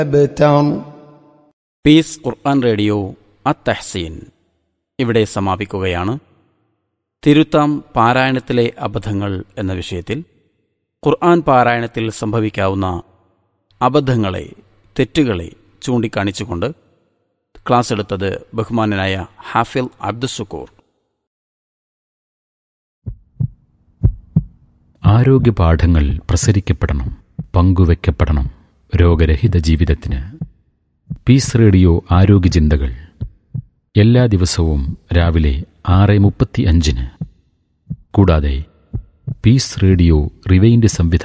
أبتر piece ഖുർആൻ radio അത്ത് തഹ്സീൻ ഇവിടെ സമാപിക്കുകയാണ് തിരുത്താം പാരായണത്തിലെ അബദ്ധങ്ങൾ എന്ന വിഷയത്തിൽ ഖുർആൻ പാരായണത്തിൽ സംഭവിക്കാവുന്ന അബദ്ധങ്ങളെ തെറ്റുകളെ ചൂണ്ടിക്കാണിച്ചുകൊണ്ട് ക്ലാസ് എടുത്തത് ബഹുമാനനായ ഹാഫിൽ അബ്ദുസുക്കൂർ ആരോഗ്യപാഠങ്ങൾ പ്രസരിക്കപ്പെടണം പങ്കുവെക്കപ്പെടണം രോഗരഹിത ജീവിതത്തിന് പീസ് റേഡിയോ ആരോഗ്യ ചിന്തകൾ എല്ലാ ദിവസവും രാവിലെ ആറ് മുപ്പത്തി അഞ്ചിന് കൂടാതെ പീസ് റേഡിയോ റിവൈൻഡ് സംവിധാനം